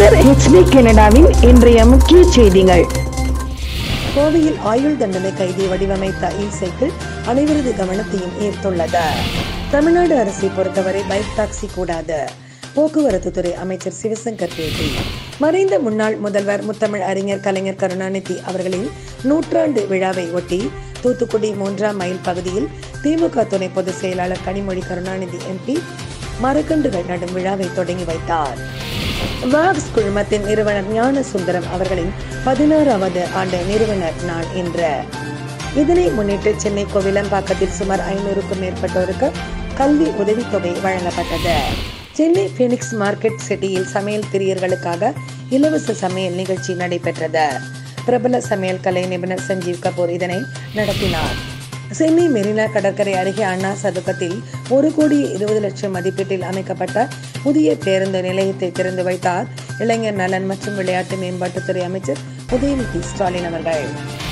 மன்னர் ஹெச்டி கனடாவின் இன்றைய முக்கிய செய்திகள் கோவையில் ஆயுள் தண்டனை கைதி வடிவமைத்த இ சைக்கிள் அனைவரது கவனத்தையும் ஈர்த்துள்ளது தமிழ்நாடு அரசை பொறுத்தவரை பைக் டாக்ஸி கூடாது போக்குவரத்து துறை அமைச்சர் சிவசங்கர் பேட்டி மறைந்த முன்னாள் முதல்வர் முத்தமிழ் அறிஞர் கலைஞர் கருணாநிதி அவர்களின் நூற்றாண்டு விழாவை ஒட்டி தூத்துக்குடி மூன்றாம் மைல் பகுதியில் திமுக துணை பொதுச் செயலாளர் கனிமொழி கருணாநிதி எம்பி மரக்கன்றுகள் நடும் விழாவை தொடங்கி வைத்தார் வாக்ஸ் குழுமத்தின் நிறுவனர் ஞான சுந்தரம் அவர்களின் பதினாறாவது ஆண்டு நிறுவனர் நாள் இன்று இதனை முன்னிட்டு சென்னை கோவிலம்பாக்கத்தில் சுமார் ஐநூறுக்கும் மேற்பட்டோருக்கு கல்வி உதவித்தொகை வழங்கப்பட்டது சென்னை பினிக்ஸ் மார்க்கெட் சிட்டியில் சமையல் பிரியர்களுக்காக இலவச சமையல் நிகழ்ச்சி நடைபெற்றது பிரபல சமையல் கலை நிபுணர் சஞ்சீவ் கபூர் இதனை நடத்தினார் சென்னை மெரினா கடற்கரை அருகே அண்ணா சதுக்கத்தில் ஒரு கோடி இருபது லட்சம் மதிப்பீட்டில் அமைக்கப்பட்ட புதிய பேருந்து நிலையத்தை திறந்து வைத்தார் இளைஞர் நலன் மற்றும் விளையாட்டு மேம்பாட்டுத்துறை அமைச்சர் உதயநிதி ஸ்டாலின் அவர்கள்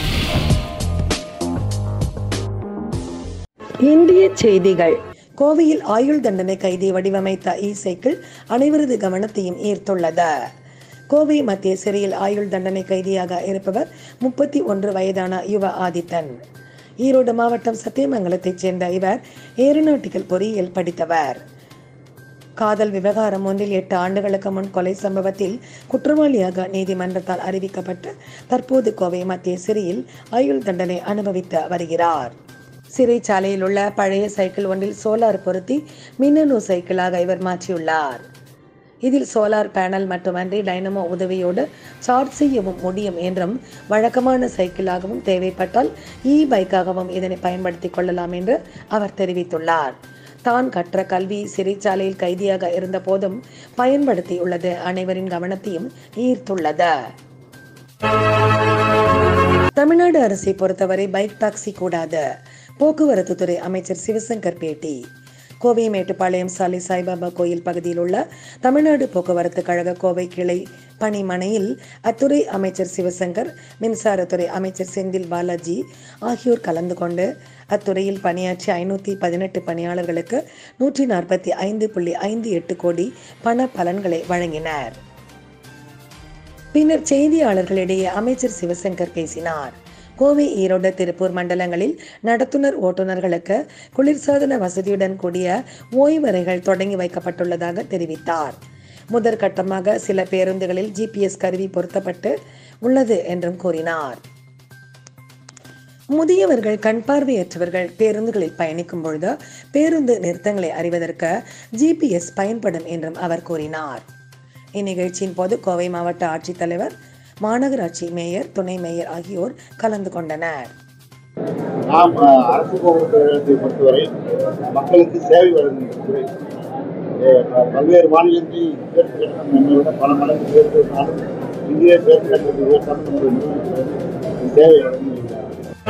இந்திய செய்திகள் கோவையில் ஆயுள் தண்டனை கைதி வடிவமைத்த இ சைக்கிள் அனைவரது கவனத்தையும் ஈர்த்துள்ளது கோவை மத்திய சிறையில் ஆயுள் தண்டனை கைதியாக இருப்பவர் முப்பத்தி ஒன்று வயதான யுவ ஆதித்தன் ஈரோடு மாவட்டம் சத்தியமங்கலத்தைச் சேர்ந்த இவர் ஏரோநாட்டிக்கல் பொறியியல் படித்தவர் காதல் விவகாரம் ஒன்றில் எட்டு ஆண்டுகளுக்கு முன் கொலை சம்பவத்தில் குற்றவாளியாக நீதிமன்றத்தால் அறிவிக்கப்பட்டு தற்போது கோவை மத்திய சிறையில் ஆயுள் தண்டனை அனுபவித்து வருகிறார் சிறைச்சாலையில் உள்ள பழைய சைக்கிள் ஒன்றில் சோலார் பொருத்தி மின்னணு சைக்கிளாக இவர் மாற்றியுள்ளார் இதில் சோலார் பேனல் மட்டுமன்றி டைனமோ உதவியோடு சார்ஜ் செய்யவும் முடியும் என்றும் வழக்கமான சைக்கிளாகவும் தேவைப்பட்டால் இ பைக்காகவும் இதனை பயன்படுத்திக் கொள்ளலாம் என்று அவர் தெரிவித்துள்ளார் தான் கற்ற கல்வி சிறைச்சாலையில் கைதியாக இருந்த போதும் பயன்படுத்தியுள்ளது அனைவரின் கவனத்தையும் ஈர்த்துள்ளது தமிழ்நாடு அரசை பொறுத்தவரை பைக் டாக்ஸி கூடாது போக்குவரத்து துறை அமைச்சர் சிவசங்கர் பேட்டி கோவை மேட்டுப்பாளையம் சாலை சாய்பாபா கோயில் பகுதியில் உள்ள தமிழ்நாடு போக்குவரத்து கழக கோவை கிளை பணிமனையில் அத்துறை அமைச்சர் சிவசங்கர் மின்சாரத்துறை அமைச்சர் செந்தில் பாலாஜி ஆகியோர் கலந்து கொண்டு அத்துறையில் பணியாற்றிய ஐநூற்றி பதினெட்டு பணியாளர்களுக்கு நூற்றி நாற்பத்தி ஐந்து புள்ளி ஐந்து எட்டு கோடி பண பலன்களை வழங்கினர் பின்னர் செய்தியாளர்களிடையே அமைச்சர் சிவசங்கர் பேசினார் கோவை ஈரோடு திருப்பூர் மண்டலங்களில் நடத்துனர் ஓட்டுநர்களுக்கு குளிர்சாதன வசதியுடன் கூடிய ஓய்வறைகள் தொடங்கி வைக்கப்பட்டுள்ளதாக தெரிவித்தார் முதற்கட்டமாக சில பேருந்துகளில் ஜிபிஎஸ் கருவி பொருத்தப்பட்டு உள்ளது என்றும் கூறினார் முதியவர்கள் கண் பார்வையற்றவர்கள் பேருந்துகளில் பயணிக்கும் பொழுது பேருந்து நிறுத்தங்களை அறிவதற்கு ஜிபிஎஸ் பயன்படும் என்றும் அவர் கூறினார் இந்நிகழ்ச்சியின் போது கோவை மாவட்ட ஆட்சித்தலைவர் மாநகராட்சி மேயர் துணை மேயர் ஆகியோர் கலந்து கொண்டனர் நாம் அஹ், அரசு போக்குவரத்து கழகத்தை பொறுத்தவரை மக்களுக்கு சேவை வழங்குகின்ற துறை அஹ், ப- பல்வேறு மாநிலங்களில் பேருந்து கட்டணம் நம்மை விட பல மடங்கு உயர்த்தினாலும் இந்திய பேருந்து கட்டணத்தை உயர்த்தாமல் நம்முடைய நிறுவனத்தில் இந்த சேவை வழங்குகிறார்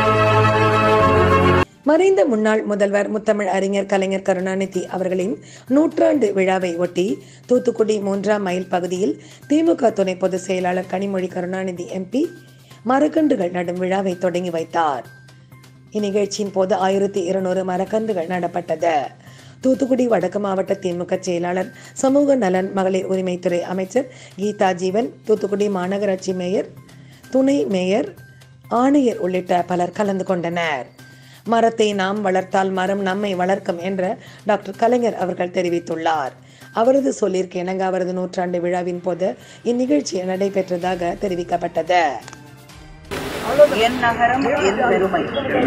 மறைந்த முன்னாள் முதல்வர் முத்தமிழ் அறிஞர் கலைஞர் கருணாநிதி அவர்களின் நூற்றாண்டு விழாவை ஒட்டி தூத்துக்குடி மூன்றாம் மைல் பகுதியில் திமுக துணை பொதுச் செயலாளர் கனிமொழி கருணாநிதி எம்பி மரக்கன்றுகள் நடும் விழாவை தொடங்கி வைத்தார் இந்நிகழ்ச்சியின் போது ஆயிரத்தி இருநூறு மரக்கன்றுகள் நடப்பட்டது தூத்துக்குடி வடக்கு மாவட்ட திமுக செயலாளர் சமூக நலன் மகளிர் உரிமைத்துறை அமைச்சர் கீதா ஜீவன் தூத்துக்குடி மாநகராட்சி மேயர் துணை மேயர் ஆணையர் உள்ளிட்ட பலர் கலந்து கொண்டனர் மரத்தை நாம் வளர்த்தால் மரம் நம்மை வளர்க்கும் என்ற டாக்டர் கலைஞர் அவர்கள் தெரிவித்துள்ளார் அவரது சொல்லிற்கு இணங்க அவரது நூற்றாண்டு விழாவின் போது இந்நிகழ்ச்சி நடைபெற்றதாக தெரிவிக்கப்பட்டது என் நகரம் என் பெருமை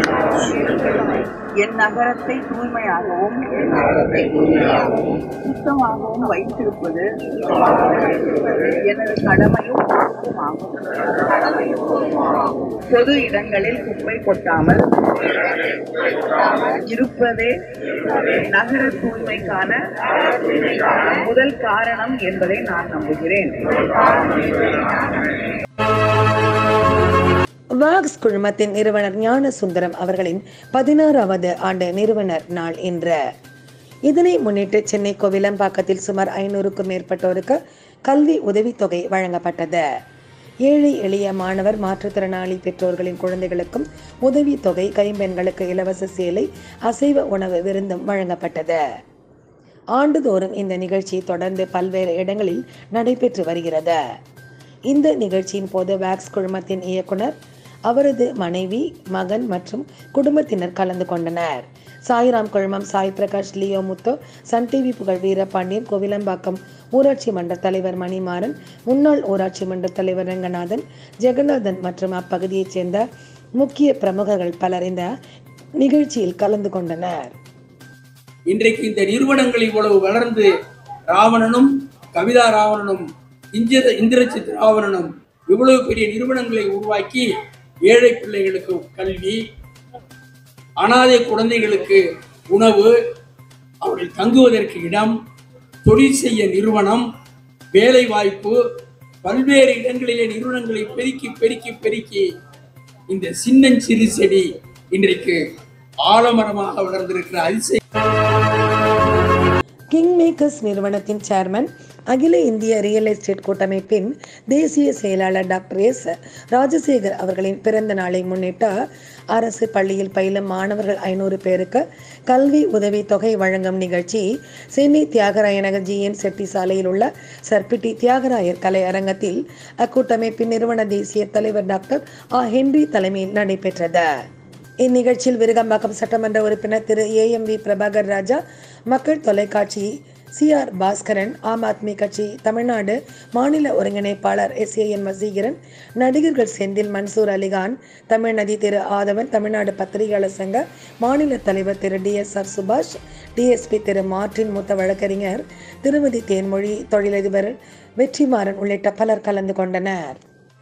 என் நகரத்தை தூய்மையாகவும் சுத்தமாகவும் வைத்திருப்பது எனது கடமையும் பொறுப்புமாகும் பொது இடங்களில் குப்பை கொட்டாமல் இருப்பதே நகர தூய்மைக்கான முதல் காரணம் என்பதை நான் நம்புகிறேன் வாக்ஸ் குழுமத்தின் நிறுவனர் ஞான சுந்தரம் அவர்களின் பதினாறாவது ஆண்டு நிறுவனர் நாள் இன்று இதனை முன்னிட்டு சென்னை கோவிலம்பாக்கத்தில் சுமார் ஐநூறுக்கும் மேற்பட்டோருக்கு கல்வி உதவித்தொகை வழங்கப்பட்டது ஏழை எளிய மாணவர் மாற்றுத்திறனாளி பெற்றோர்களின் குழந்தைகளுக்கும் உதவித்தொகை கைம்பெண்களுக்கு இலவச சேலை அசைவ உணவு விருந்தும் வழங்கப்பட்டது ஆண்டுதோறும் இந்த நிகழ்ச்சி தொடர்ந்து பல்வேறு இடங்களில் நடைபெற்று வருகிறது இந்த நிகழ்ச்சியின் போது வேக்ஸ் குழுமத்தின் இயக்குனர் அவரது மனைவி மகன் மற்றும் குடும்பத்தினர் கலந்து கொண்டனர் சாய்ராம் குழுமம் சாய் பிரகாஷ் லியோ முத்து சன் டிவி புகழ் வீரபாண்டியன் கோவிலம்பாக்கம் ஊராட்சி மன்ற தலைவர் மணிமாறன் முன்னாள் ஊராட்சி மன்ற தலைவர் ரங்கநாதன் ஜெகநாதன் மற்றும் அப்பகுதியைச் சேர்ந்த முக்கிய பிரமுகர்கள் பலர் இந்த நிகழ்ச்சியில் கலந்து கொண்டனர் இன்றைக்கு இந்த நிறுவனங்கள் இவ்வளவு வளர்ந்து ராவணனும் கவிதா ராவணனும் இந்திர இந்திரஜித் ராவணனும் இவ்வளவு பெரிய நிறுவனங்களை உருவாக்கி ஏழை பிள்ளைகளுக்கு கல்வி அனாதை குழந்தைகளுக்கு உணவு அவர்கள் தங்குவதற்கு இடம் தொழில் செய்ய நிறுவனம் வேலை வாய்ப்பு பல்வேறு இடங்களிலே நிறுவனங்களை பெருக்கி பெருக்கி பெருக்கி இந்த சின்னஞ்சிறு செடி இன்றைக்கு ஆலமரமாக வளர்ந்திருக்கிற அதிசய கிங் மேக்கர்ஸ் நிறுவனத்தின் சேர்மன் அகில இந்திய ரியல் எஸ்டேட் கூட்டமைப்பின் தேசிய செயலாளர் டாக்டர் எஸ் ராஜசேகர் அவர்களின் பிறந்த நாளை முன்னிட்டு அரசு பள்ளியில் பயிலும் மாணவர்கள் ஐநூறு பேருக்கு கல்வி உதவி தொகை வழங்கும் நிகழ்ச்சி சென்னை தியாகராய நகர் ஜிஎன் செட்டி சாலையில் உள்ள சர்பிட்டி தியாகராயர் கலை அரங்கத்தில் அக்கூட்டமைப்பின் நிறுவன தேசிய தலைவர் டாக்டர் ஆ ஹென்றி தலைமையில் நடைபெற்றது இந்நிகழ்ச்சியில் விருகம்பாக்கம் சட்டமன்ற உறுப்பினர் Thiru A M V Prabhakar Raja மக்கள் தொலைக்காட்சி சி ஆர் பாஸ்கரன் ஆம் ஆத்மி கட்சி தமிழ்நாடு மாநில ஒருங்கிணைப்பாளர் எஸ் ஏ என் வசீகரன் நடிகர்கள் செந்தில் மன்சூர் அலிகான் தமிழ்நதி திரு ஆதவன் தமிழ்நாடு பத்திரிகையாளர் சங்க மாநில தலைவர் Thiru T S R Subash DSP Thiru Martin மூத்த வழக்கறிஞர் திருமதி தேன்மொழி தொழிலதிபர் வெற்றிமாறன் உள்ளிட்ட பலர் கலந்து கொண்டனர்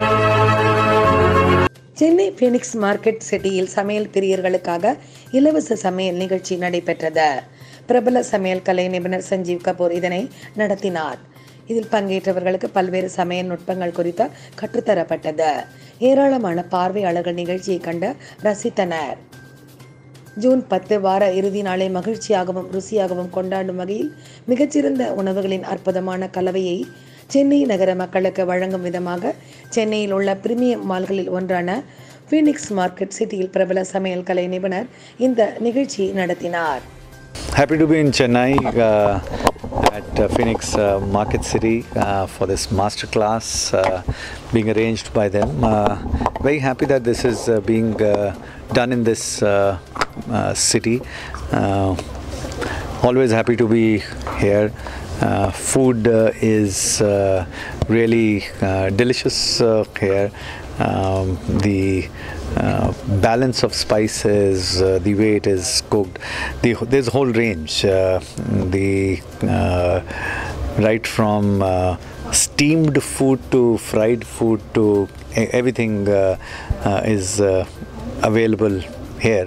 சென்னை பீனிக்ஸ் மார்க்கெட் சிட்டியில் சமையல் பிரியர்களுக்காக இலவச சமையல் நிகழ்ச்சி நடைபெற்றது பிரபல சமையல் கலை நிபுணர் சஞ்சீவ் கபூர் இதனை நடத்தினார் இதில் பங்கேற்றவர்களுக்கு பல்வேறு சமையல் நுட்பங்கள் குறித்து கற்றுத்தரப்பட்டது ஏராளமான பார்வையாளர்கள் நிகழ்ச்சியை கண்டு ரசித்தனர் ஜூன் பத்து வார இறுதி நாளை மகிழ்ச்சியாகவும் ருசியாகவும் கொண்டாடும் வகையில் மிகச்சிறந்த உணவுகளின் அற்புதமான கலவையை சென்னை நகர மக்களுக்கு வழங்கும் விதமாக சென்னையில் உள்ள பிரீமியம் மால்களில் ஒன்றான ஃபீனிக்ஸ் மார்க்கெட் சிட்டியில் பிரபல சமையல் கலை நிபுணர் இந்த நிகழ்ச்சியை நடத்தினார் Happy to be in Chennai uh, at uh, Phoenix uh, Market City uh, for this master class uh, being arranged by them. Uh, very happy that this is uh, being uh, done in this uh, uh, city. Uh, always happy to be here. Uh, food uh, is uh, really uh, delicious uh, here. Um, the uh, balance of spices, uh, the way it is cooked, the, there's a whole range. Uh, the uh, right from uh, steamed food to fried food to e- everything uh, uh, is uh, available here.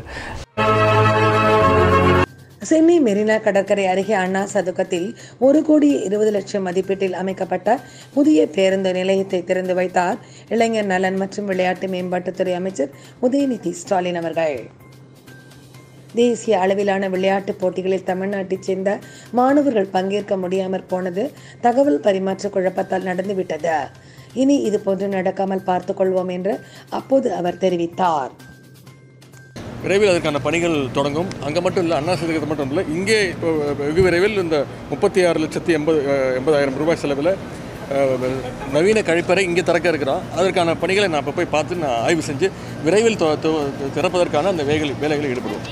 Chennai Marina கடற்கரை அருகே அண்ணா சதுக்கத்தில் ஒரு கோடி இருபது லட்சம் மதிப்பீட்டில் அமைக்கப்பட்ட புதிய பேருந்து நிலையத்தை திறந்து வைத்தார் இளைஞர் நலன் மற்றும் விளையாட்டு மேம்பாட்டுத்துறை அமைச்சர் உதயநிதி ஸ்டாலின் அவர்கள் தேசிய அளவிலான விளையாட்டுப் போட்டிகளில் தமிழ்நாட்டைச் சேர்ந்த மாணவர்கள் பங்கேற்க முடியாமற் போனது தகவல் பரிமாற்ற குழப்பத்தால் நடந்துவிட்டது இனி இது போன்று நடக்காமல் பார்த்துக் கொள்வோம் என்று அப்போது அவர் தெரிவித்தார் விரைவில் அதற்கான பணிகள் தொடங்கும் அங்கே மட்டும் இல்லை அண்ணா சதுக்கத்தில் மட்டும் இல்லை இங்கே இப்போ வெகு விரைவில் இந்த முப்பத்தி ஆறு லட்சத்தி எண்பது அஹ், எண்பதாயிரம் ரூபாய் செலவில் அஹ், நவீன கழிப்பறை இங்கே திறக்க இருக்கிறோம் அதற்கான பணிகளை நான் இப்போ போய் பார்த்து நான் ஆய்வு செஞ்சு விரைவில் தொ- தொ- திறப்பதற்கான அந்த வேலை வேலைகளில் ஈடுபடுவோம்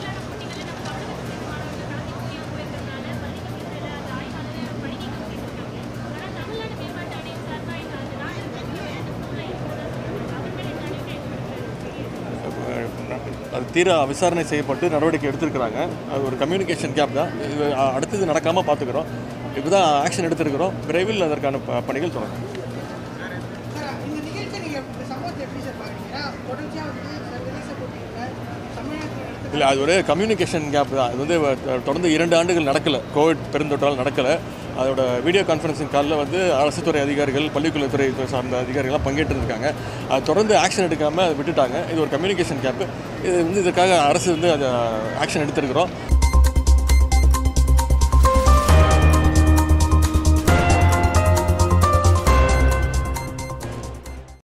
அது தீர விசாரணை செய்யப்பட்டு நடவடிக்கை எடுத்திருக்கிறாங்க அது ஒரு கம்யூனிகேஷன் கேப் தான் இது அ- அடுத்தது நடக்காமல் பார்த்துக்கிறோம் இப்போ தான் ஆக்ஷன் எடுத்திருக்கிறோம் விரைவில் அதற்கான ப- பணிகள் தொடங்கும் சார் இந்த நிகழ்ச்சி நீங்கள் இந்த சம்பவத்தை எப்படி சார் பார்க்குறீங்க தொடர்ச்சியாக வந்து சர்வதேச போட்டியில் தமிழ்நாட்டில் நடத்த இல்லை அது ஒரு கம்யூனிகேஷன் கேப் தான் இது வந்து அஹ், தொடர்ந்து இரண்டு ஆண்டுகள் நடக்கலை கோவிட் பெருந்தொற்றால் நடக்கலை அதோட வீடியோ கான்ஃபரன்சிங் காலில் வந்து அரசுத்துறை அதிகாரிகள் பள்ளிக்கல்வித்துறை சார்ந்த அதிகாரிகள்லாம் பங்கேற்று இருக்காங்க அது தொடர்ந்து ஆக்ஷன் எடுக்காமல் அதை விட்டுட்டாங்க இது ஒரு கம்யூனிகேஷன் கேப் இது வந்து இதற்காக அரசு வந்து அதை ஆக்ஷன் எடுத்திருக்கிறோம்